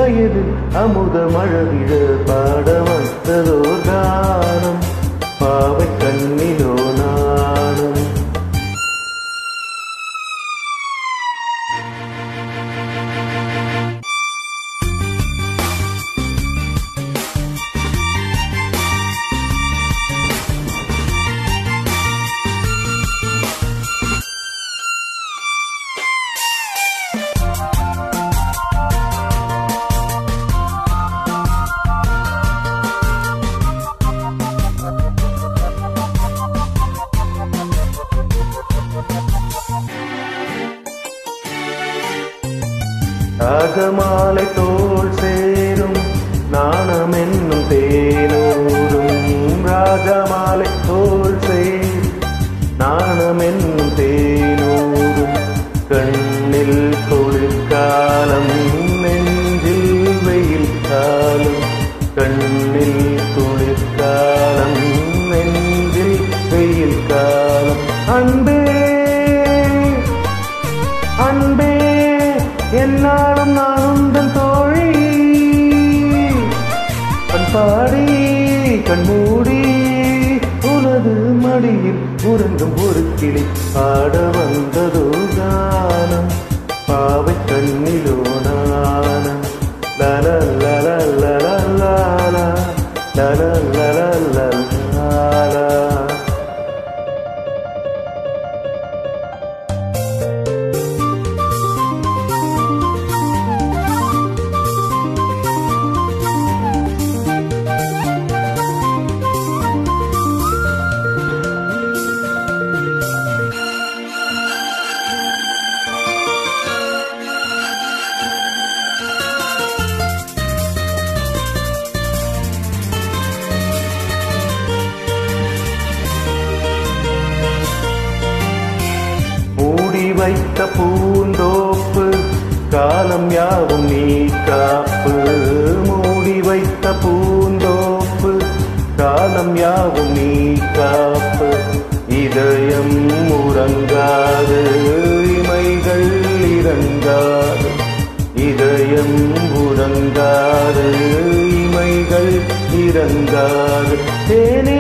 வயதில் அமுத மழவிழ பாட வந்ததோ கானம் பாவை கண்ணிலோ நானும் ராகமாலை தோல் சேரும் நாணம் என்னும் தேனூரும் ராகமாலை தோல் சேரும் நாணம் என்னும் தேனூரும் கண்ணில் குளிர்காலம் நெஞ்சில் வெயில் காலம் கண்ணில் குளிர்காலம் நெஞ்சில் வெயில் காலம் அன்பே அன்பே என்னாலும் நான் உந்தன் தோழி பண்பாடி கண்மூடி உனது மடியில் உறங்கும் ஒரு கிளி பாட வந்ததோ கானம் பாவை கண்ணிலோ நானம் லல லல லல லாலா லல லல லாலா மூடி வைத்த பூந்தோப்பு காலம் யாவும் நீ காப்பு மூடி வைத்த பூந்தோப்பு காலம் யாவும் நீ காப்பு இதயம் உறங்காது இமைகள் இறங்காது இதயம் உறங்காது இமைகள் இறங்காது தேனே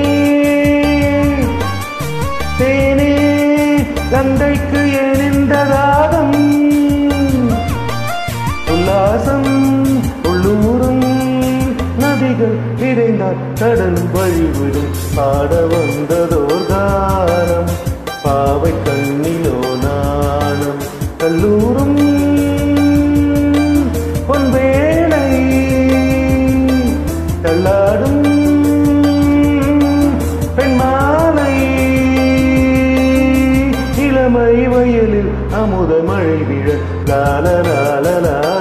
தேனே கந்தைக்கு ஏன் இந்த ராகம் உல்லாசம் உள்ளூரும் நதிகள் இறைந்தால் கடல் வழிவிடும் பாட வந்ததோர் கானம் பாவை கண்ணிலோ நாணம் கல்லூரும் பொன்வேளை தள்ளாடும் பெண்மாலை இளமை வயலில் அமுத மழை விழ லால லால லா